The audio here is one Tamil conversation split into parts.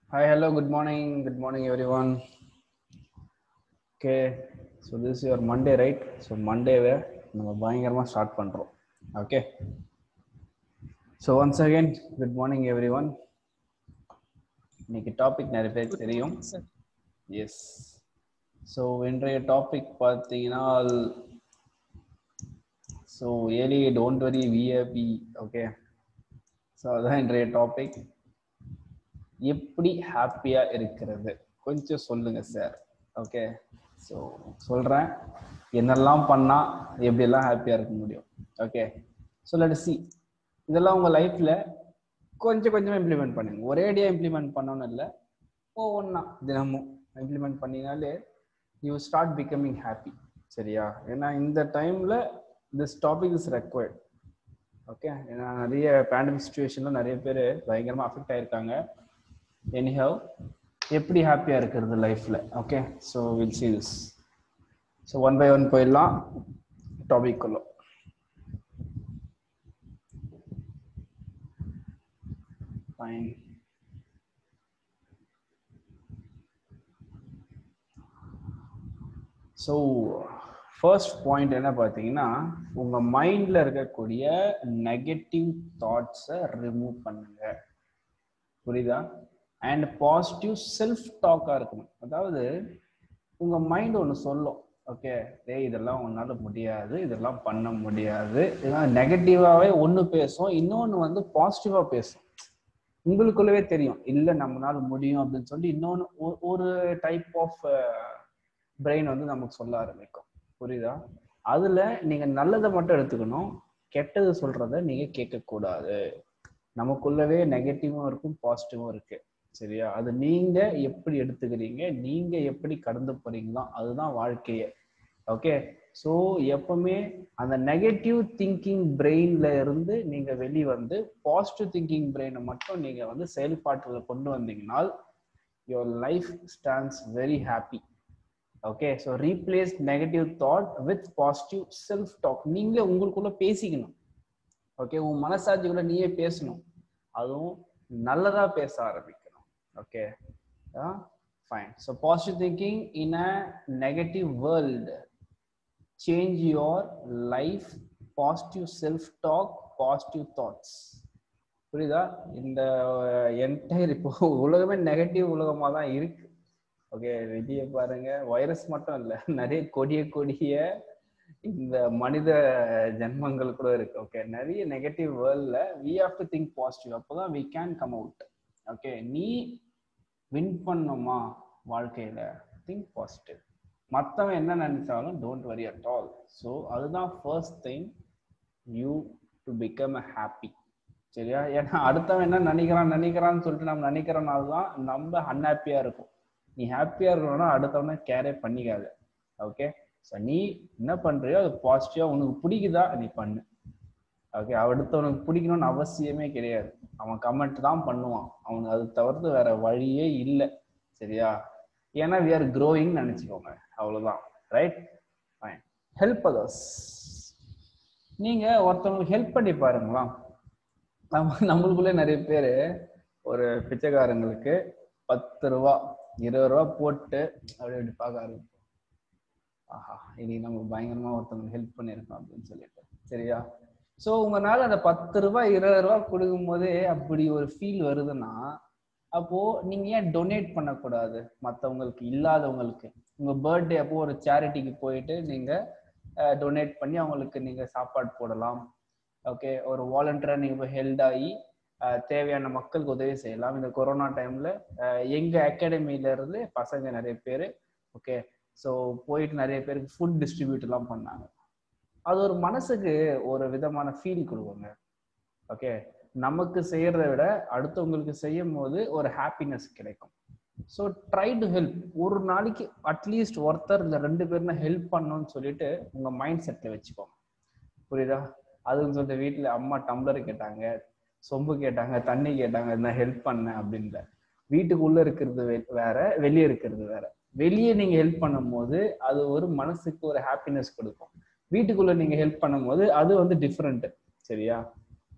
Hi, hello, good morning. Good morning, everyone. Okay, so this is your Monday, right? So Monday நம்ம பயங்கரமா ஸ்டார்ட் பண்றோம் okay so once again good morning everyone இன்னைக்கு டாபிக் நிறைய பேருக்கு தெரியும் எஸ் ஸோ இன்றைய டாபிக் பார்த்தீங்கன்னா ஸோ ஏலி டோன்ட் வரி விஏபி ஓகே ஸோ அதுதான் இன்றைய டாபிக் எப்படி ஹாப்பியா இருக்கிறது கொஞ்சம் சொல்லுங்க சார் ஓகே ஸோ சொல்றேன் என்னெல்லாம் பண்ணா எப்படியெல்லாம் ஹாப்பியா இருக்க முடியும் ஓகே ஸோ லெட் சி இதெல்லாம் உங்க லைஃப்ல கொஞ்சம் கொஞ்சமா இம்ப்ளிமெண்ட் பண்ணுங்க ஒரேடியா இம்ப்ளிமெண்ட் பண்ணணும் இல்லை ஒவ்வொன்றா தினமும் இம்ப்ளிமெண்ட் பண்ணினாலே யூ ஸ்டார்ட் பிகமிங் ஹாப்பி சரியா ஏன்னா இந்த டைம்ல this topic is required okay ஏன்னா நிறைய பேண்டமிக் சுச்சுவேஷன்ல நிறைய பேர் பயங்கரமா அஃபெக்ட் ஆயிருக்காங்க எனிஹவ் எப்படி ஹாப்பியா இருக்கிறது லைஃப்ல okay so will see this so one by one போயிடலாம் டாபிக் உள்ள ஃபைன் ஸோ ஃபர்ஸ்ட் பாயிண்ட் என்ன பார்த்தீங்கன்னா உங்கள் மைண்டில் இருக்கக்கூடிய நெகட்டிவ் தாட்ஸை ரிமூவ் பண்ணுங்க புரியுதா அண்ட் பாசிட்டிவ் செல்ஃப் டாக்காக இருக்கணும் அதாவது உங்கள் மைண்ட் ஒன்று சொல்லும் ஓகே டேய் இதெல்லாம் உன்னால முடியாது இதெல்லாம் பண்ண முடியாது இதெல்லாம் நெகட்டிவாகவே ஒன்று பேசும் இன்னொன்று வந்து பாசிட்டிவாக பேசும் உங்களுக்குள்ளவே தெரியும் இல்லை நம்மளால முடியும் அப்படின்னு சொல்லி இன்னொன்று ஒரு டைப் ஆஃப் பிரெயின் வந்து நமக்கு சொல்ல ஆரம்பிக்கும் புரியுதா அதுல நீங்க நல்லதை மட்டும் எடுத்துக்கணும் கெட்டது சொல்றத நீங்க கேட்கக்கூடாது நமக்குள்ளவே நெகட்டிவும் இருக்கும் பாசிட்டிவும் இருக்கு சரியா அது நீங்க எப்படி எடுத்துக்கிறீங்க நீங்க எப்படி கடந்து போறீங்களோ அதுதான் வாழ்க்கையே ஓகே ஸோ எப்பவுமே அந்த நெகட்டிவ் திங்கிங் பிரெயின்ல இருந்து நீங்க வெளி வந்து பாசிட்டிவ் திங்கிங் பிரெயினை மட்டும் நீங்க வந்து செயல்பாட்டுல கொண்டு வந்தீங்கன்னா your life stands very happy okay so replace negative thought with positive self talk நீங்க உங்களுக்குள்ள பேசிக்கணும் ஓகே உன் மனசாட்சிக்குள்ள நீயே பேசணும் அதுவும் நல்லதா பேச ஆரம்பிக்கணும் okay fine so positive thinking in a negative world change your life positive self talk positive thoughts புரியுதா இந்த என்டையர் இப்போ உலகமே நெகட்டிவ் உலகமாக தான் இருக்கு ஓகே வெளியே பாருங்க வைரஸ் மட்டும் இல்லை நிறைய கொடிய கொடிய இந்த மனித ஜென்மங்கள் கூட இருக்கு ஓகே நிறைய நெகட்டிவ் வேர்ல்ட்ல we have to think positive அப்போதான் we can come out okay நீ வின் பண்ணுமா வாழ்க்கையில திங்க் பாசிட்டிவ் மற்றவன் என்ன நினைச்சாலும் don't worry at all so அதுதான் first thing you to become a happy சரியா ஏன்னா அடுத்தவன் என்ன நினைக்கிறான் நினைக்கிறான்னு சொல்லிட்டு நம்ம நினைக்கிறனால தான் நம்ம அன்ஹாப்பியா இருக்கும் நீ ஹாப்பியா இருக்கணும்னா அடுத்தவன கேரே பண்ணிக்காத ஓகே ஸோ நீ என்ன பண்றியோ அது பாசிட்டிவா உனக்கு பிடிக்குதா நீ பண்ணு ஓகே அடுத்தவனுக்கு பிடிக்கணும்னு அவசியமே கிடையாது அவன் கமெண்ட் தான் பண்ணுவான் அவனுக்கு அது தவிர்த்து வேற வழியே இல்லை சரியா ஏன்னா வி ஆர் க்ரோயிங் நினைச்சுக்கோங்க அவ்வளவுதான் ரைட் ஃபைன் ஹெல்ப் அதர்ஸ் நீங்க ஒருத்தவங்களுக்கு ஹெல்ப் பண்ணி பாருங்களா நம்ம நம்மளுக்குள்ளே நிறைய பேர் ஒரு பிச்சைக்காரங்களுக்கு பத்து ரூபா இருபது ரூபா போட்டு அப்படி அப்படி பார்க்க ஆரம்பிப்போம் ஆஹா இன்னைக்கு நம்ம பயங்கரமா ஒருத்தவங்க ஹெல்ப் பண்ணியிருக்கோம் அப்படின்னு சொல்லிட்டு சரியா ஸோ உங்களால அந்த பத்து ரூபாய் இருபது ரூபா கொடுக்கும் போதே அப்படி ஒரு ஃபீல் வருதுன்னா அப்போ நீங்க ஏன் டொனேட் பண்ணக்கூடாது மற்றவங்களுக்கு இல்லாதவங்களுக்கு உங்க பர்த்டே அப்போ ஒரு சேரிட்டிக்கு போயிட்டு நீங்க டொனேட் பண்ணி அவங்களுக்கு நீங்க சாப்பாடு போடலாம் ஓகே ஒரு வாலண்டியரா நீங்க போய் ஹெல்ட் ஆகி தேவையான மக்களுக்கு உதவி செய்யலாம் இந்த கொரோனா டைம்ல எங்க அகாடமில இருந்து பசங்க நிறைய பேர் ஓகே ஸோ போயிட்டு நிறைய பேருக்கு ஃபுட் டிஸ்ட்ரிபியூட் எல்லாம் பண்ணாங்க அது ஒரு மனசுக்கு ஒரு விதமான ஃபீல் கொடுக்குங்க ஓகே நமக்கு செய்யறத விட அடுத்தவங்களுக்கு செய்யும் போது ஒரு ஹாப்பினஸ் கிடைக்கும் ஸோ ட்ரை டு ஹெல்ப் ஒரு நாளைக்கு அட்லீஸ்ட் ஒருத்தர் இந்த ரெண்டு பேர்னா ஹெல்ப் பண்ணணும்னு சொல்லிட்டு உங்க மைண்ட் செட்ல வச்சுக்கோங்க புரியுதா அதுன்னு சொல்லிட்டு வீட்டுல அம்மா டம்ளர் கேட்டாங்க சொம்பு கேட்டாங்க தண்ணி கேட்டாங்க நான் ஹெல்ப் பண்ணேன் அப்படின்ல வீட்டுக்குள்ள இருக்கிறது வேற வெளியே இருக்கிறது வேற வெளியே நீங்க ஹெல்ப் பண்ணும் போது அது ஒரு மனசுக்கு ஒரு ஹாப்பினஸ் கொடுக்கும் வீட்டுக்குள்ள நீங்க ஹெல்ப் பண்ணும் போது அது வந்து டிஃப்ரெண்ட் சரியா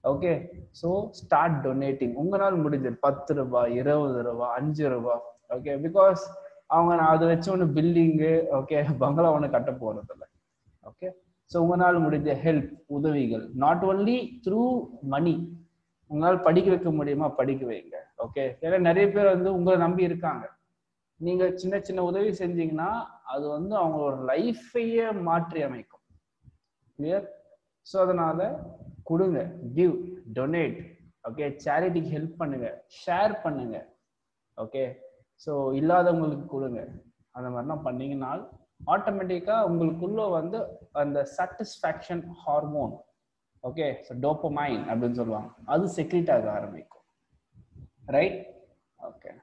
ஓகே ஸோ ஸ்டார்ட் டொனேட்டிங் உங்களால் முடிஞ்சது பத்து ரூபாய் இருபது ரூபாய் அஞ்சு ரூபாய் ஓகே பிகாஸ் அவங்க நான் அதை வச்சு ஒன்று பில்டிங்கு ஓகே பங்களா ஒன்று கட்ட போறது இல்லை ஓகே ஸோ உங்களால் முடிஞ்ச ஹெல்ப் உதவிகள் நாட் ஒன்லி த்ரூ மணி உங்களால் படிக்க வைக்க முடியுமா படிக்க வைங்க ஓகே ஏன்னா நிறைய பேர் வந்து உங்களை நம்பி இருக்காங்க நீங்க சின்ன சின்ன உதவி செஞ்சீங்கன்னா அது வந்து அவங்களோட லைஃபையே மாற்றி அமைக்கும் கிளியர் ஸோ அதனால கொடுங்க கிவ் டொனேட் ஓகே சேரிட்டிக்கு ஹெல்ப் பண்ணுங்க ஷேர் பண்ணுங்க ஓகே ஸோ இல்லாதவங்களுக்கு கொடுங்க அந்த மாதிரிலாம் பண்ணீங்கன்னா ஆட்டோமேட்டிக்காக உங்களுக்குள்ள வந்து அந்த satisfaction hormone okay so dopamine அப்படின்னு சொல்லுவாங்க அது செக்ரேட் ஆக ஆரம்பிக்கும் right okay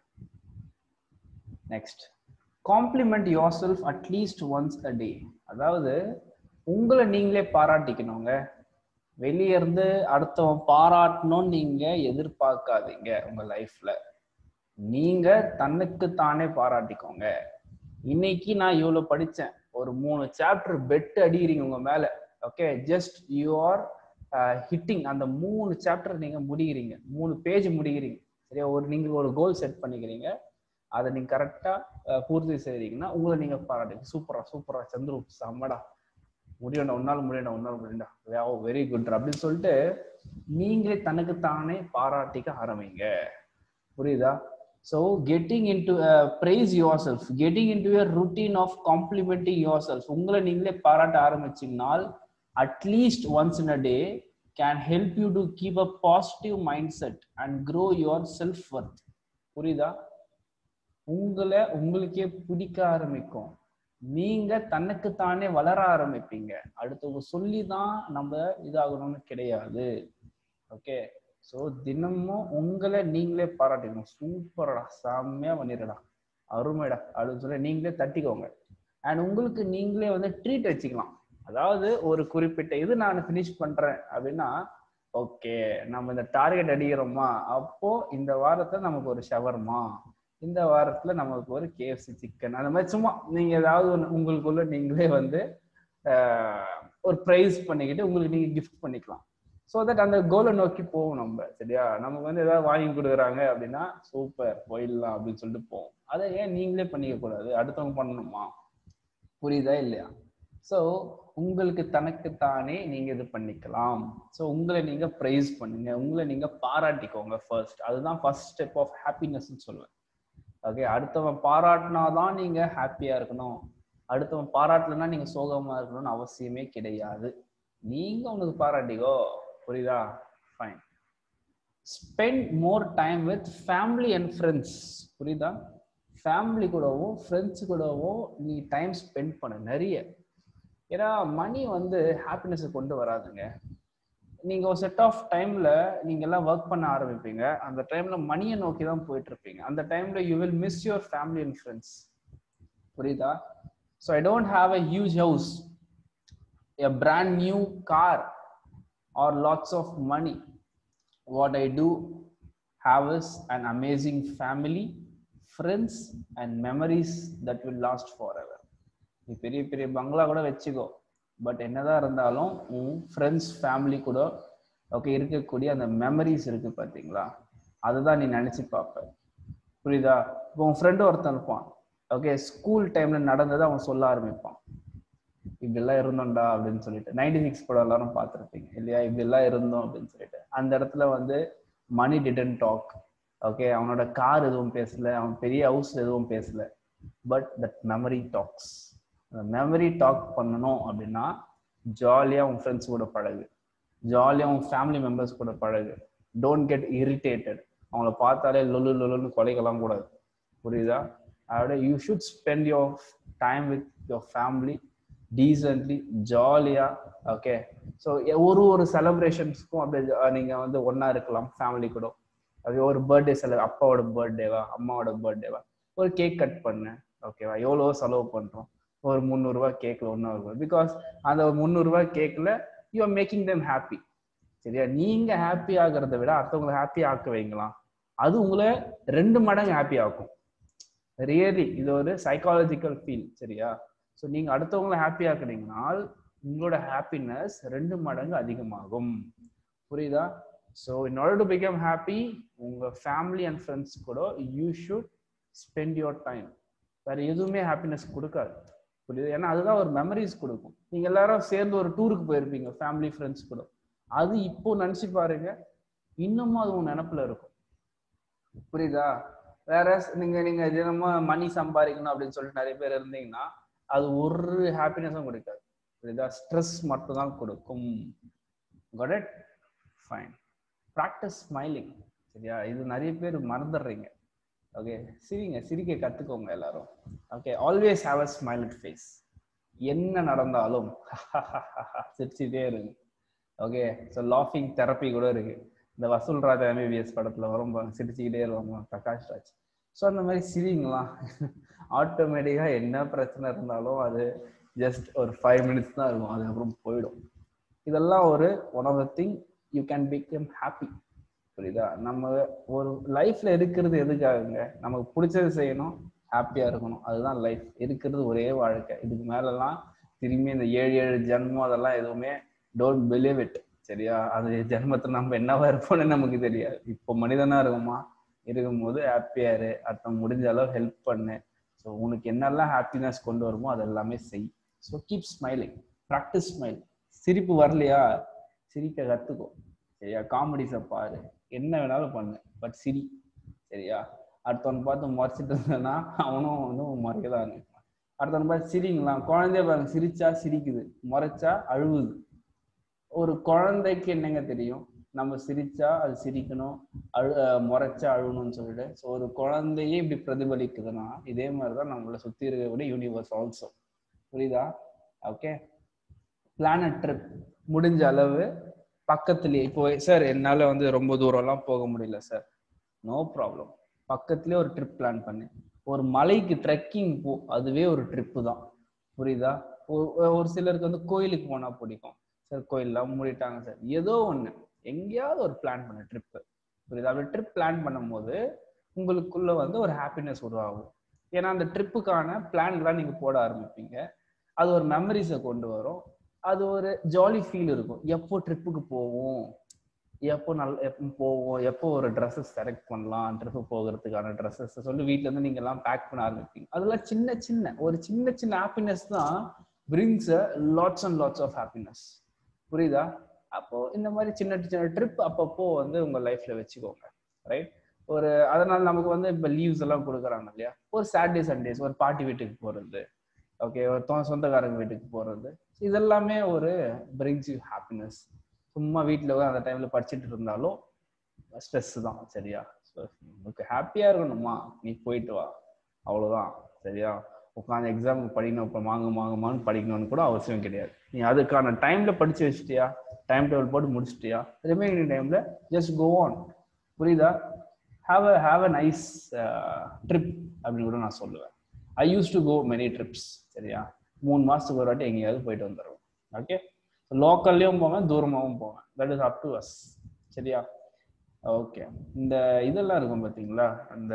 next compliment yourself at least once a day அதாவது உங்களை நீங்களே பாராட்டிக்கணுங்க வெளியே இருந்து அடுத்தவன் பாராட்டணும்னு நீங்க எதிர்பார்க்காதீங்க உங்க லைஃப்ல நீங்க தன்னுக்கு தானே பாராட்டிக்கோங்க இன்னைக்கு நான் இவ்வளவு படிச்சேன் ஒரு மூணு சாப்டர் பெட் அடிக்கிறீங்க உங்க மேல okay just you are hitting அந்த மூணு சாப்டர் நீங்க முடிக்கிறீங்க மூணு பேஜ் முடிக்கிறீங்க சரியா ஒரு நீங்க ஒரு கோல் செட் பண்ணிக்கிறீங்க அதை நீங்க கரெக்டா பூர்த்தி செய்றீங்கன்னா உங்களை நீங்க பாராட்டுங்க சூப்பரா சூப்பரா சந்துரு செம்மடா முடியண்டா உன்னால முடியண்டா உன்னால முடியண்டா வெரி குட் அப்படின்னு சொல்லிட்டு நீங்களே தனக்கு தானே பாராட்டிக்க ஆரம்பிங்க புரியுதா so getting into praise yourself getting into your routine of complimenting yourself உங்களை நீங்களே பாராட்ட ஆரம்பிச்சிங்கனால் at least once in a day can help you to keep a positive mindset and grow yourself worth புரியுதா உங்களை உங்களுக்கே பிடிக்க ஆரம்பிக்கும் நீங்க தன்னுக்கு தானே வளர ஆரம்பிப்பீங்க அடுத்தவங்க சொல்லி தான் நம்ம இதாகணும்னு கிடையாது ஓகே ஸோ தினமும் உங்களை நீங்களே பாராட்டிக்கணும் சூப்பரடா செம்மையா பண்ணிடுடா அருமைடா அப்படின்னு சொல்லி நீங்களே தட்டிக்கோங்க அண்ட் உங்களுக்கு நீங்களே வந்து ட்ரீட் வச்சுக்கலாம் அதாவது ஒரு குறிப்பிட்ட இது நான் ஃபினிஷ் பண்றேன் அப்படின்னா ஓகே நம்ம இந்த டார்கெட் அடிக்கிறோமா அப்போ இந்த வாரத்தை நமக்கு ஒரு ஷவர்மா இந்த வாரத்துல நமக்கு ஒரு கேஎஃப்சி சிக்கன் அந்த மாதிரி சும்மா நீங்க ஏதாவது ஒன்று உங்களுக்குள்ள நீங்களே வந்து ஒரு ப்ரைஸ் பண்ணிக்கிட்டு உங்களுக்கு நீங்க கிஃப்ட் பண்ணிக்கலாம் ஸோ தட் அந்த கோலை நோக்கி போவோம் நம்ம சரியா நமக்கு வந்து ஏதாவது வாங்கி கொடுக்குறாங்க அப்படின்னா சூப்பர் போயிடலாம் அப்படின்னு சொல்லிட்டு போவோம் அதை ஏன் நீங்களே பண்ணிக்க கூடாது அடுத்தவங்க பண்ணணுமா புரியுதா இல்லையா ஸோ உங்களுக்கு தனக்கு தானே நீங்க இது பண்ணிக்கலாம் ஸோ உங்களை நீங்க ப்ரைஸ் பண்ணுங்க உங்களை நீங்க பாராட்டிக்கோங்க ஃபர்ஸ்ட் அதுதான் ஃபர்ஸ்ட் ஸ்டெப் ஆஃப் ஹாப்பினஸ்ன்னு சொல்லுவேன் ஓகே அடுத்தவன் பாராட்டினாதான் நீங்க ஹாப்பியா இருக்கணும் அடுத்தவன் பாராட்டலன்னா நீங்க சோகமா இருக்கணும்னு அவசியமே கிடையாது நீங்க உனக்கு பாராட்டிக்கோ புரியுதா fine spend more time with family and friends புரியுதா ஃபேமிலி கூடவும் ஃப்ரெண்ட்ஸ் கூடவும் நீ டைம் ஸ்பெண்ட் பண்ண நிறைய ஏன்னா மணி வந்து ஹாப்பினஸ் கொண்டு வராதுங்க நீங்க ஒரு செட் ஆஃப் டைம்ல நீங்க எல்லாம் ஒர்க் பண்ண ஆரம்பிப்பீங்க அந்த டைம்ல மணியை நோக்கி தான் போயிட்டு இருப்பீங்க அந்த டைம்ல you will miss your family and friends புரியுதா so I don't have a huge house a brand new car or lots of money what I do have is an amazing family friends and memories that will last forever நீ பெரிய பெரிய பங்களா கூட வச்சுக்கோ பட் என்னதான் இருந்தாலும் உன் ஃப்ரெண்ட்ஸ் ஃபேமிலி கூட ஓகே இருக்கக்கூடிய அந்த மெமரிஸ் இருக்கு பார்த்தீங்களா அதுதான் நீ நினச்சி பார்ப்ப புரியுதா இப்போ உன் ஃப்ரெண்டு ஒருத்தன் இருப்பான் ஓகே ஸ்கூல் டைம்ல நடந்ததை அவன் சொல்ல ஆரம்பிப்பான் இப்படிலாம் இருந்தோம்டா அப்படின்னு சொல்லிட்டு நைன்டி சிக்ஸ் படம் எல்லாரும் பார்த்துருப்பீங்க இல்லையா இப்படிலாம் இருந்தோம் அப்படின்னு சொல்லிட்டு அந்த இடத்துல வந்து மணி டிடன் டாக் ஓகே அவனோட கார் எதுவும் பேசல அவன் பெரிய ஹவுஸ் எதுவும் பேசல பட் தட் மெமரி டாக்ஸ் அந்த மெமரி டாக் பண்ணணும் அப்படின்னா ஜாலியாக உன் ஃப்ரெண்ட்ஸ் கூட பழகு ஜாலியாக உன் ஃபேமிலி மெம்பர்ஸ் கூட பழகு டோன்ட் கெட் இரிட்டேட்டட் அவங்கள பார்த்தாலே லொலு லொலுன்னு கொலைக்கலாம் கூடாது புரியுதா அதோட you should spend your time with your family decently ஜாலியாக ஓகே ஸோ ஒரு ஒரு செலப்ரேஷன்ஸ்க்கும் அப்படியே நீங்கள் வந்து ஒன்றா இருக்கலாம் ஃபேமிலி கூட அது ஒரு பர்த்டே செல அப்பாவோட பர்த்டேவா அம்மாவோட பர்த்டேவா ஒரு கேக் கட் பண்ணு ஓகேவா எவ்வளோ செலவு பண்ணுறோம் ஒரு முந்நூறுரூவா கேக்கில் ஒன்றா இருக்கும் பிகாஸ் அந்த முந்நூறுரூவா கேக்கில் you are making them happy சரியா நீங்க ஹாப்பி ஆகிறத விட அடுத்தவங்களை ஹாப்பி ஆக்க வைங்களாம் அது உங்களை ரெண்டு மடங்கு ஹாப்பி ஆக்கும் ரியலி இது ஒரு சைக்காலஜிக்கல் ஃபீல் சரியா ஸோ நீங்க அடுத்தவங்களை ஹாப்பி ஆக்குனீங்கனால் உங்களோட ஹாப்பினஸ் ரெண்டு மடங்கு அதிகமாகும் புரியுதா so in order to become happy உங்க ஃபேமிலி அண்ட் ஃப்ரெண்ட்ஸ் கூட you should spend your time வேற எதுவுமே ஹாப்பினஸ் கொடுக்காது புரியுது ஏன்னா அதுதான் ஒரு மெமரிஸ் கொடுக்கும் நீங்க எல்லாரும் சேர்ந்து ஒரு டூருக்கு போயிருப்பீங்க ஃபேமிலி ஃப்ரெண்ட்ஸ் கூட அது இப்போ நினைச்சு பாருங்க இன்னமும் அது உங்க நினப்புல இருக்கும் புரியுதா வேற நீங்க நீங்க தினமும் மணி சம்பாதிக்கணும் அப்படின்னு சொல்லிட்டு நிறைய பேர் இருந்தீங்கன்னா அது ஒரு ஹாப்பினஸும் கொடுக்காது புரியுதா ஸ்ட்ரெஸ் மட்டும் தான் கொடுக்கும் got it fine practice smiling சரியா இது நிறைய பேர் மறந்துடுறீங்க ஓகே சிரிங்க சிரிக்க கத்துக்கோங்க எல்லாரும் okay always have a smile face என்ன நடந்தாலும் சிரிச்சுட்டே இருங்க ஓகே ஸோ லாஃபிங் தெரப்பி கூட இருக்கு இந்த வசூல் ராஜா எம்பிபிஎஸ் படத்துல வரும் பாருங்க, சிரிச்சுக்கிட்டே இருவாங்க பிரகாஷ் ராஜ் ஸோ அந்த மாதிரி சிரிங்களாம் ஆட்டோமேட்டிக்கா என்ன பிரச்சனை இருந்தாலும் அது ஜஸ்ட் ஒரு ஃபைவ் மினிட்ஸ் தான் இருக்கும் அதுக்கப்புறம் போயிடும் இதெல்லாம் ஒரு one of the thing you can become happy புரியுதா நம்ம ஒரு லைஃப்ல இருக்கிறது எதுக்காகங்க நமக்கு பிடிச்சது செய்யணும் ஹாப்பியா இருக்கணும் அதுதான் லைஃப் இருக்கிறது ஒரே வாழ்க்கை இதுக்கு மேலலாம் திரும்பி இந்த ஏழு ஏழு ஜென்மம் அதெல்லாம் எதுவுமே டோன்ட் பிலீவ் இட் சரியா அது ஜென்மத்தில் நம்ம என்னவா இருப்போம்னு நமக்கு தெரியாது இப்போ மனிதனா இருக்குமா இருக்கும்போது ஹாப்பியா இரு அடுத்த முடிஞ்ச அளவு ஹெல்ப் பண்ணு ஸோ உனக்கு என்னெல்லாம் ஹாப்பினஸ் கொண்டு வருமோ அது எல்லாமே செய் so keep smiling practice smile சிரிப்பு வரலையா சிரிக்க கத்துக்கோ சரியா காமெடிஸை பாரு என்ன வேணாலும் பண்ணு பட் சிரி சரியா அடுத்தவன் பார்த்து முறைச்சிட்டு இருந்தேன்னா அவனும் வந்து முறைக்க தான் இருப்பான் அடுத்தவன் பார்த்து சிரிங்களாம் குழந்தைய பாருங்க சிரிச்சா சிரிக்குது முறைச்சா அழுவுது ஒரு குழந்தைக்கு என்னங்க தெரியும் நம்ம சிரிச்சா அது சிரிக்கணும் அழு அஹ் முறைச்சா அழுகணும்னு சொல்லிட்டு ஸோ ஒரு குழந்தையே இப்படி பிரதிபலிக்குதுன்னா இதே மாதிரி தான் நம்மளை சுற்றி இருக்கக்கூடிய யூனிவர்ஸ் ஆல்சோ புரியுதா ஓகே பிளானட் ட்ரிப் முடிஞ்ச அளவு பக்கத்துலயே இப்போ சார் என்னால வந்து ரொம்ப தூரம்லாம் போக முடியல சார் நோ ப்ராப்ளம் பக்கத்துலயே ஒரு ட்ரிப் பிளான் பண்ணு ஒரு மலைக்கு ட்ரெக்கிங் போ அதுவே ஒரு ட்ரிப்பு தான் புரியுதா ஒரு- ஒரு சிலருக்கு வந்து கோயிலுக்கு போனா பிடிக்கும் சார் கோயில்லாம் மூடிட்டாங்க சார் ஏதோ ஒண்ணு எங்கேயாவது ஒரு பிளான் பண்ண ட்ரிப்பு புரியுதா அப்படி ட்ரிப் பிளான் பண்ணும்போது உங்களுக்குள்ள வந்து ஒரு ஹாப்பினஸ் உருவாகும் ஏன்னா அந்த ட்ரிப்புக்கான பிளான்லாம் நீங்க போட ஆரம்பிப்பீங்க அது ஒரு மெமரிஸை கொண்டு வரும் அது ஒரு ஜாலி ஃபீல் இருக்கும் எப்போ ட்ரிப்புக்கு போவோம் எப்போ நல்ல எப்போ போவோம் எப்போ ஒரு ட்ரெஸ்ஸஸ் செலக்ட் பண்ணலாம் ட்ரிப்பு போகிறதுக்கான ட்ரெஸ்ஸஸ் சொல்லி வீட்ல இருந்து நீங்க எல்லாம் பேக் பண்ண ஆரம்பிப்பீங்க அதெல்லாம் சின்ன சின்ன ஒரு சின்ன சின்ன ஹாப்பினஸ் தான் brings lots and lots of happiness புரியுதா அப்போ இந்த மாதிரி சின்ன சின்ன ட்ரிப் அப்பப்போ வந்து உங்க லைஃப்ல வச்சுக்கோங்க ரைட் ஒரு அதனால நமக்கு வந்து இப்போ லீவ்ஸ் எல்லாம் கொடுக்குறாங்க இல்லையா ஒரு சாட்டர்டே சண்டேஸ் ஒரு பாட்டி வீட்டுக்கு போறது ஓகே ஒரு தொ- சொந்தக்காரங்க வீட்டுக்கு போறது இதெல்லாமே ஒரு பிரிங்ஸ் யூ ஹாப்பினஸ் சும்மா வீட்டில் அந்த டைம்ல படிச்சுட்டு இருந்தாலும் ஸ்ட்ரெஸ் தான் சரியா ஸோ உனக்கு ஹாப்பியா இருக்கணுமா நீ போயிட்டு வா அவ்வளவுதான் சரியா உட்காந்து எக்ஸாமுக்கு படிக்கணும் இப்போ மாங்க மாங்கமான்னு படிக்கணும்னு கூட அவசியம் கிடையாது நீ அதுக்கான டைம்ல படிச்சு வச்சிட்டியா டைம் டேபிள் போட்டு முடிச்சிட்டியா ரிமைனிங் டைம்ல ஜஸ்ட் கோ ஆன் புரியுதா have a have a nice trip அப்படின்னு கூட நான் சொல்லுவேன் I use to go many trips சரியா மூணு மாசத்துக்கு ஒரு வாட்டி எங்கேயாவது போயிட்டு வந்துடுவோம் ஓகே லோக்கல்லையும் போவேன் தூரமாகவும் போவேன் that is up to us சரியா ஓகே இந்த இதெல்லாம் இருக்கும் பாத்தீங்களா அந்த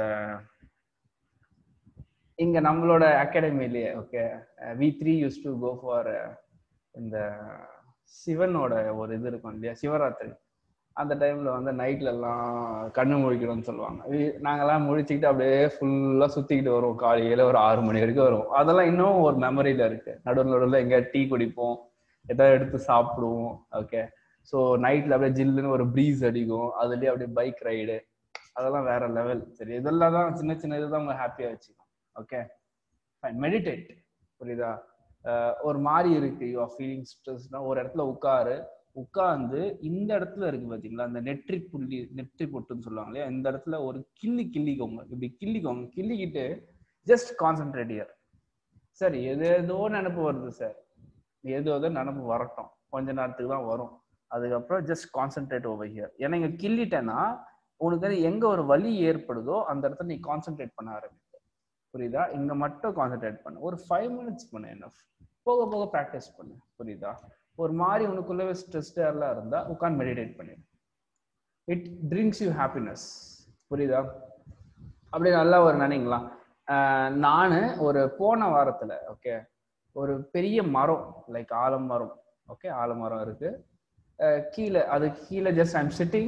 இங்க நம்மளோட அகாடமிலேயே okay we three use to go for இந்த சிவனோட ஒரு இது இருக்கும் இல்லையா சிவராத்திரி அந்த டைம்ல வந்து நைட்ல எல்லாம் கண்ணு முழிக்கணும்னு சொல்லுவாங்க வி- நாங்கெல்லாம் முழிச்சுக்கிட்டு அப்படியே ஃபுல்லா சுத்திக்கிட்டு வருவோம் காலையில ஒரு ஆறு மணி வரைக்கும் வருவோம் அதெல்லாம் இன்னும் ஒரு மெமரியில இருக்கு நடுவில் நடுவில் எங்க டீ குடிப்போம் ஏதாவது எடுத்து சாப்பிடுவோம் ஓகே ஸோ நைட்ல அப்படியே ஜில்லுன்னு ஒரு ப்ரீஸ் அடிக்கும் அதுலயே அப்படியே பைக் ரைடு அதெல்லாம் வேற லெவல் சரி இதெல்லாம் தான் சின்ன சின்ன இதுதான் உங்க ஹாப்பியா வச்சுக்கும் ஓகே ஃபைன் மெடிடேட் புரியுதா அஹ் ஒரு மாதிரி இருக்கு யூ ஆர் ஃபீலிங் ஸ்ட்ரெஸ்னா ஒரு இடத்துல உட்காரு உட்கார்ந்து இந்த இடத்துல இருக்கு பாத்தீங்களா அந்த நெற்றி புள்ளி நெற்றி பொட்டுன்னு சொல்லுவாங்க இல்லையா இந்த இடத்துல ஒரு கிள்ளி கிள்ளிக்கோங்க இப்படி கிள்ளிக்கோங்க கிள்ளிக்கிட்டு ஜஸ்ட் கான்சென்ட்ரேட் இயர் சார் எது ஏதோ நினப்பு வருது சார் ஏதோ ஏதோ நினப்பு வரட்டும் கொஞ்ச நேரத்துக்கு தான் வரும் அதுக்கப்புறம் ஜஸ்ட் கான்சென்ட்ரேட் ஓவர் ஹியர் ஏன்னா இங்க கிள்ளிட்டேன்னா உனக்கு வந்து எங்க ஒரு வலி ஏற்படுதோ அந்த இடத்துல நீ கான்சென்ட்ரேட் பண்ண ஆரம்பிப்ப புரியுதா இங்க மட்டும் கான்சென்ட்ரேட் பண்ணு ஒரு ஃபைவ் மினிட்ஸ் பண்ணு என்ன போக போக ப்ராக்டிஸ் பண்ணு புரியுதா ஒரு மாதிரி உனக்குள்ளவே ஸ்ட்ரெஸ்டா எல்லாம் இருந்தா உட்காந்து மெடிடேட் பண்ணிடு இட் ட்ரிங்க்ஸ் யூ ஹாப்பினஸ் புரியுதா அப்படி நல்லா ஒரு நினைங்களா நான் ஒரு போன வாரத்துல ஓகே ஒரு பெரிய மரம் லைக் ஆலமரம் ஓகே ஆலமரம் இருக்கு கீழே அது கீழே ஜஸ்ட் ஐம் சிட்டிங்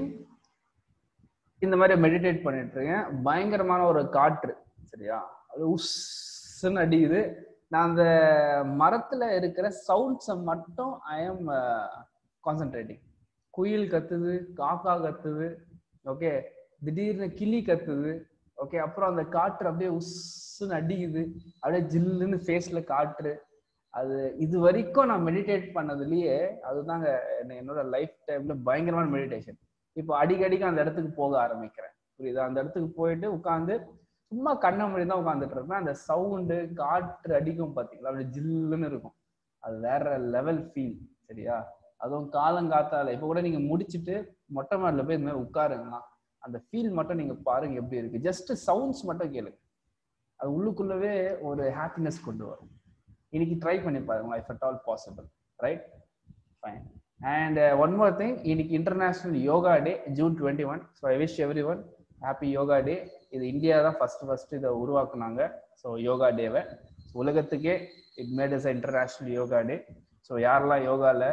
இந்த மாதிரி மெடிடேட் பண்ணிட்டு இருக்கேன் பயங்கரமான ஒரு காற்று சரியா அது உஸ்ன்னு அடிக்குது நான் அந்த மரத்துல இருக்கிற சவுண்ட்ஸை மட்டும் ஐ எம் கான்சென்ட்ரேட்டிங் குயில் கத்துது காக்கா கத்துது ஓகே திடீர்னு கிளி கத்துது ஓகே அப்புறம் அந்த காற்று அப்படியே உஸ்ன்னு அடிக்குது அப்படியே ஜில்லுன்னு ஃபேஸ்ல காற்று அது இது வரைக்கும் நான் மெடிடேட் பண்ணதுலயே அதுதாங்க என்னோட லைஃப் டைம்ல பயங்கரமான மெடிடேஷன் இப்போ அடிக்கடிக்கு அந்த இடத்துக்கு போக ஆரம்பிக்கிறேன் புரியுதா அந்த இடத்துக்கு போயிட்டு உட்காந்து சும்மா கண்ணை மொழி தான் உட்காந்துட்டு இருப்பேன் அந்த சவுண்டு காற்று அடிக்கும் பாத்தீங்களா அப்படியே ஜில்லுன்னு இருக்கும் அது வேற லெவல் ஃபீல் சரியா அதுவும் காலங்காத்தால இப்போ கூட நீங்க முடிச்சுட்டு மொட்டை மாடில போய் இந்த மாதிரி உட்காருங்கன்னா அந்த ஃபீல் மட்டும் நீங்க பாருங்க எப்படி இருக்கு ஜஸ்ட் சவுண்ட்ஸ் மட்டும் கேளுங்க அது உள்ளுக்குள்ளவே ஒரு ஹாப்பினஸ் கொண்டு வரும் இன்னைக்கு ட்ரை பண்ணி பாருங்க if at all possible right fine and one more thing இன்னைக்கு international yoga day June twenty one so I wish everyone happy yoga day இது இந்தியா தான் ஃபர்ஸ்ட் ஃபர்ஸ்ட் இதை உருவாக்குனாங்க ஸோ யோகா டேவை உலகத்துக்கே it made is international yoga day so யாரெல்லாம் யோகாவில்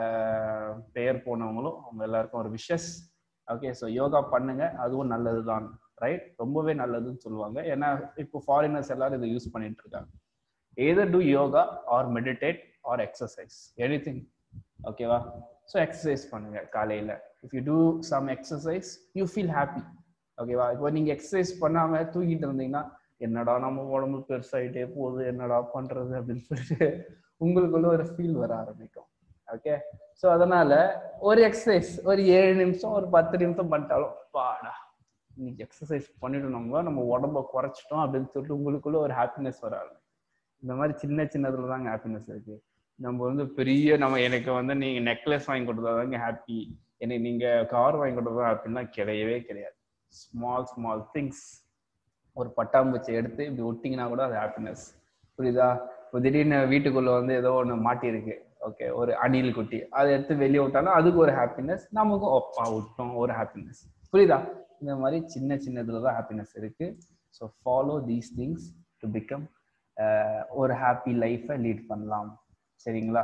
பெயர் போனவங்களோ அவங்க எல்லாருக்கும் ஒரு விஷஸ் ஓகே ஸோ யோகா பண்ணுங்க அதுவும் நல்லது தான் ரைட் ரொம்பவே நல்லதுன்னு சொல்லுவாங்க ஏன்னா இப்போ ஃபாரினர்ஸ் எல்லாரும் இதை யூஸ் பண்ணிட்டு இருக்காங்க either do yoga or meditate or exercise anything ஓகேவா ஸோ எக்ஸசைஸ் பண்ணுங்க காலையில் if you do some exercise you feel happy ஓகேவா இப்போ நீங்கள் எக்ஸசைஸ் பண்ணாமல் தூக்கிட்டு இருந்தீங்கன்னா என்னடா நம்ம உடம்பு பெருசாயிட்டே போகுது என்னடா பண்றது அப்படின்னு சொல்லிட்டு உங்களுக்குள்ள ஒரு ஃபீல் வர ஆரம்பிக்கும் ஓகே ஸோ அதனால ஒரு எக்ஸசைஸ் ஒரு ஏழு நிமிஷம் ஒரு பத்து நிமிஷம் பண்ணிட்டாலும் பாடா இன்னைக்கு எக்ஸசைஸ் பண்ணிட்டு நம்ம நம்ம உடம்ப குறைச்சிட்டோம் அப்படின்னு சொல்லிட்டு உங்களுக்குள்ள ஒரு ஹாப்பினஸ் வர ஆரம்பிக்கும் இந்த மாதிரி சின்ன சின்னதுல தாங்க ஹாப்பினஸ் இருக்கு நம்ம வந்து பெரிய நம்ம எனக்கு வந்து நீங்க நெக்லஸ் வாங்கி கொடுத்தாதாங்க ஹாப்பி எனக்கு நீங்க கார் வாங்கி கொடுத்தா ஹாப்பின்னா கிடையவே கிடையாது ஸ்மால் ஸ்மால் திங்ஸ் ஒரு பட்டாம்பூச்சி எடுத்து இப்படி ஒட்டிங்கன்னா கூட அது ஹாப்பினஸ் புரியுதா இப்போ திடீர்னு வீட்டுக்குள்ள வந்து ஏதோ ஒன்று மாட்டியிருக்கு ஓகே ஒரு அணில் குட்டி அதை எடுத்து வெளியே விட்டாலும் அதுக்கு ஒரு ஹாப்பினஸ் நமக்கும் ஒப்பா விட்டோம் ஒரு ஹாப்பினஸ் புரியுதா இந்த மாதிரி சின்ன சின்னதுல தான் ஹாப்பினஸ் இருக்கு so follow these things to become ஒரு ஹாப்பி லைஃப்பை லீட் பண்ணலாம் சரிங்களா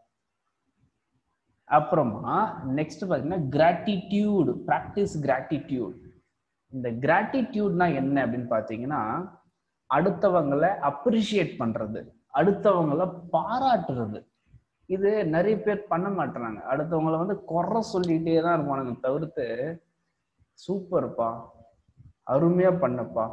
அப்புறமா நெக்ஸ்ட் பார்த்தீங்கன்னா கிராட்டிடியூடு ப்ராக்டிஸ் கிராட்டிடியூட் இந்த கிராட்டிடியூட்னா என்ன அப்படின்னு பார்த்தீங்கன்னா அடுத்தவங்களை அப்ரிஷியேட் பண்றது அடுத்தவங்களை பாராட்டுறது இது நிறைய பேர் பண்ண மாட்டாங்க அடுத்தவங்களை வந்து குறை சொல்லிட்டே தான் இருப்பானுங்க தவிர்த்து சூப்பர்ப்பா அருமையா பண்ணப்பா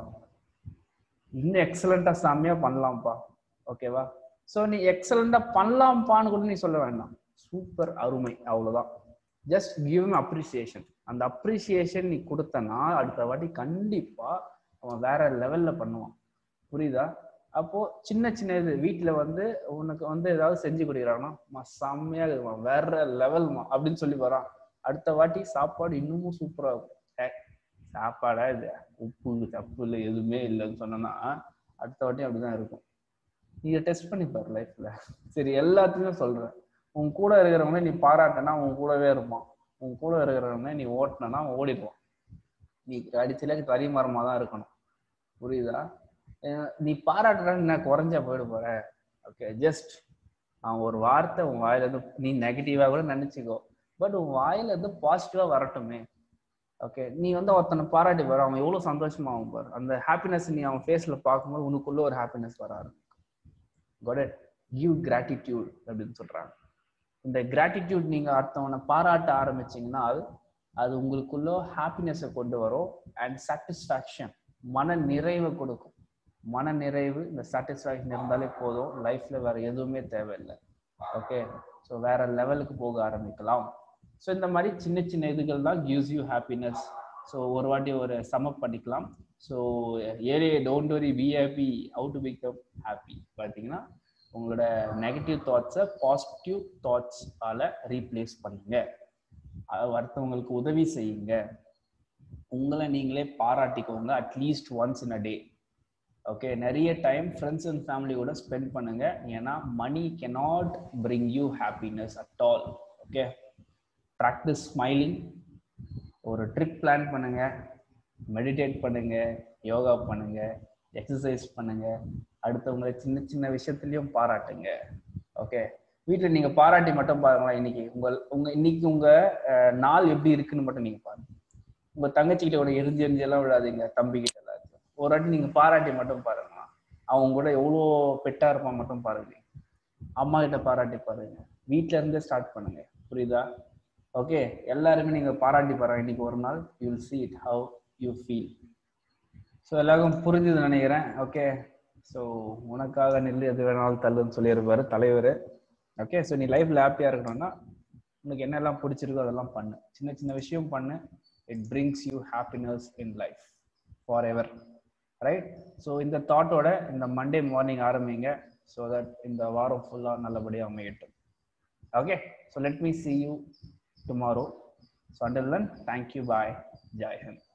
இன்னும் எக்ஸலண்டா செம்மையா பண்ணலாம்ப்பா ஓகேவா ஸோ நீ எக்ஸலண்டா பண்ணலாம்ப்பான்னு கூட நீ சொல்ல வேண்டாம் சூப்பர் அருமை அவ்வளவுதான் ஜஸ்ட் கிவ் அப்ரிசியேஷன் அந்த அப்ரிசியேஷன் நீ கொடுத்தனா அடுத்த வாட்டி கண்டிப்பா அவன் வேற லெவல்ல பண்ணுவான் புரியுதா அப்போ சின்ன சின்ன இது வீட்டுல வந்து உனக்கு வந்து ஏதாவது செஞ்சு கொடுக்குறாங்கன்னா செம்மையா இருக்குமா வேற லெவல்மா அப்படின்னு சொல்லி வரான் அடுத்த வாட்டி சாப்பாடு இன்னமும் சூப்பரா இருக்கும் சாப்பாடா இது உப்பு தப்பு இல்லை எதுவுமே இல்லைன்னு சொன்னோன்னா அடுத்த வாட்டி அப்படிதான் இருக்கும் நீங்க டெஸ்ட் பண்ணி பாரு லைஃப்ல சரி எல்லாத்தையுமே சொல்றேன் உன் கூட இருக்கிறவங்க நீ பாராட்டினா உன் கூடவே இருப்பான் உன் கூட இருக்கிறவங்க நீ ஓட்டினா அவன் ஓடிடுவான் நீ அடிச்சுல தரிமரமா தான் இருக்கணும் புரியுதா நீ பாராட்டுறான்னு நான் குறைஞ்சா போயிட போற ஓகே ஜஸ்ட் அவன் ஒரு வார்த்தை உன் வாயில இருந்து நீ நெகட்டிவா கூட நினைச்சுக்கோ பட் உன் வாயில இருந்து பாசிட்டிவா வரட்டுமே ஓகே நீ வந்து ஒருத்தனை பாராட்டி பாரு அவன் எவ்வளவு சந்தோஷமா ஆகும் பாரு அந்த ஹாப்பினஸ் நீ அவன் ஃபேஸ்ல பார்க்கும்போது உனக்குள்ள ஒரு ஹாப்பினஸ் வர ஆரம்பிக்கும் காட் கிவ் கிராட்டிடியூட் அப்படின்னு சொல்றாங்க இந்த கிராட்டிடியூட் நீங்க அடுத்தவனை பாராட்ட ஆரம்பிச்சீங்கன்னா அது அது உங்களுக்குள்ள ஹாப்பினஸை கொண்டு வரும் அண்ட் சாட்டிஸ்ஃபேக்ஷன் மன நிறைவை கொடுக்கும் மன நிறைவு இந்த சாட்டிஸ்ஃபேக்ஷன் இருந்தாலே போதும் லைஃப்ல வேற எதுவுமே தேவையில்லை ஓகே ஸோ வேற லெவலுக்கு போக ஆரம்பிக்கலாம் ஸோ இந்த மாதிரி சின்ன சின்ன இதுகள் தான் கிவ்ஸ் யூ ஹாப்பினஸ் ஸோ ஒரு வாட்டி ஒரு சமப் பண்ணிக்கலாம் ஸோ ஏரே don't worry be happy how to become happy பார்த்தீங்கன்னா உங்களோட நெகட்டிவ் தாட்ஸை பாசிட்டிவ் தாட்ஸால ரீப்ளேஸ் பண்ணுங்க அடுத்தவங்களுக்கு உதவி செய்யுங்க உங்களை நீங்களே பாராட்டிக்கோங்க at least once in a day okay நிறைய டைம் ஃப்ரெண்ட்ஸ் அண்ட் ஃபேமிலி கூட ஸ்பெண்ட் பண்ணுங்க ஏன்னா money cannot bring you happiness at all okay practice smiling ஒரு ட்ரிப் பிளான் பண்ணுங்க மெடிடேட் பண்ணுங்க யோகா பண்ணுங்க எக்ஸசைஸ் பண்ணுங்க அடுத்தவங்களை சின்ன சின்ன விஷயத்துலயும் பாராட்டுங்க ஓகே வீட்டில் நீங்க பாராட்டி மட்டும் பாருங்களேன் இன்னைக்கு உங்க உங்க இன்னைக்கு உங்க அஹ், நாள் எப்படி இருக்குன்னு மட்டும் நீங்க பாருங்க உங்க தங்கச்சி கிட்ட ஒரு எரிஞ்சு எரிஞ்சு எல்லாம் விடாதீங்க தம்பி கிட்ட எல்லாத்தையும் ஒரு வாட்டி நீங்க பாராட்டி மட்டும் பாருங்க அவங்க கூட எவ்வளோ பெட்டா இருப்பான் மட்டும் பாருங்க அம்மா கிட்ட பாராட்டி பாருங்க வீட்ல இருந்தே ஸ்டார்ட் பண்ணுங்க புரியுதா ஓகே எல்லாருமே நீங்க பாராட்டி பாருங்க இன்னைக்கு ஒரு நாள் you will see it how you feel so எல்லாருக்கும் புரிஞ்சுது நினைக்கிறேன் ஓகே ஸோ உனக்காக நெல் எது வேணாலும் தள்ளுன்னு சொல்லியிருப்பாரு தலைவர் ஓகே ஸோ நீ லைஃப்ல ஹாப்பியா இருக்கணும்னா உனக்கு என்னெல்லாம் பிடிச்சிருக்கோ அதெல்லாம் பண்ணு சின்ன சின்ன விஷயம் பண்ணு it brings you happiness in life forever right so இந்த தாட்டோட இந்த மண்டே மார்னிங் ஆரம்பிங்க ஸோ தட் இந்த வாரம் ஃபுல்லாக நல்லபடியாக அமையட்டும் okay so let me see you tomorrow so until then thank you bye Jai Hind